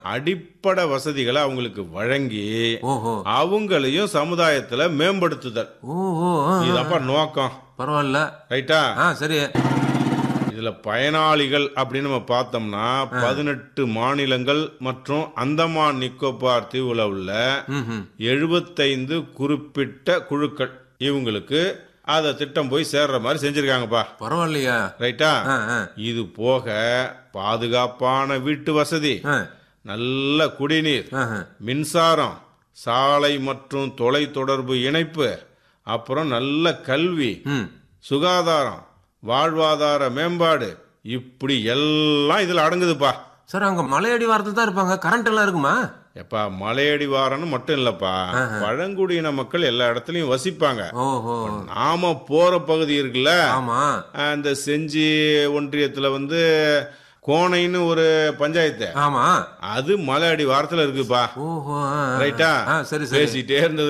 அடிப்படை வசதிகளை அவங்களுக்கு வழங்கி ஓஹோ அவங்களையும் சமுதாயத்துல மேம்படுத்துதல் ஓஹோ ஆ, ஆ. இதப்பா நோக்கம் பரவாயில்ல ரைட்டா ஆ சரி இதுல பயனாளிகள் அப்படின்னு நம்ம பார்த்தோம்னா பதினெட்டு மாநிலங்கள் மற்றும் அந்தமான் நிக்கோபார் தீவுல உள்ள ம் ம் எழுபத்தைந்து குறிப்பிட்ட குழுக்கள் இவங்களுக்கு அத திட்டம் போய் சேர்ற மாதிரி செஞ்சிருக்காங்கப்பா பரவாயில்லையா ரைட்டா ஆ ஆ இது போக பாதுகாப்பான வீட்டு வசதி ஆ நல்ல குடிநீர் ஆ, ஆ. மின்சாரம் சாலை மற்றும் தொலை தொடர்பு இணைப்பு அப்புறம் நல்ல கல்வி ம் சுகாதாரம் வாழ்வாதார மேம்பாடு இப்படி எல்லாம் இதுல அடங்குதுப்பா சார் அங்க மலையடி வாரத்தில் தான் இருப்பாங்க கரண்ட் எல்லாம் இருக்குமா எப்பா மலையடி வாரம்னு மட்டும் இல்லப்பா பழங்குடியின மக்கள் எல்லா இடத்துலயும் வசிப்பாங்க ஓஹோ நாம போற பகுதி இருக்குல்ல ஆமா அந்த செஞ்சி ஒன்றியத்துல வந்து கோணைன்னு ஒரு பஞ்சாயத்து ஆமா அது மலை அடி வாரத்துல இருக்குப்பா ஓஹோ ஆ, ஆ. ரைட்டா ஆ சரி சரி பேசிட்டே இருந்தது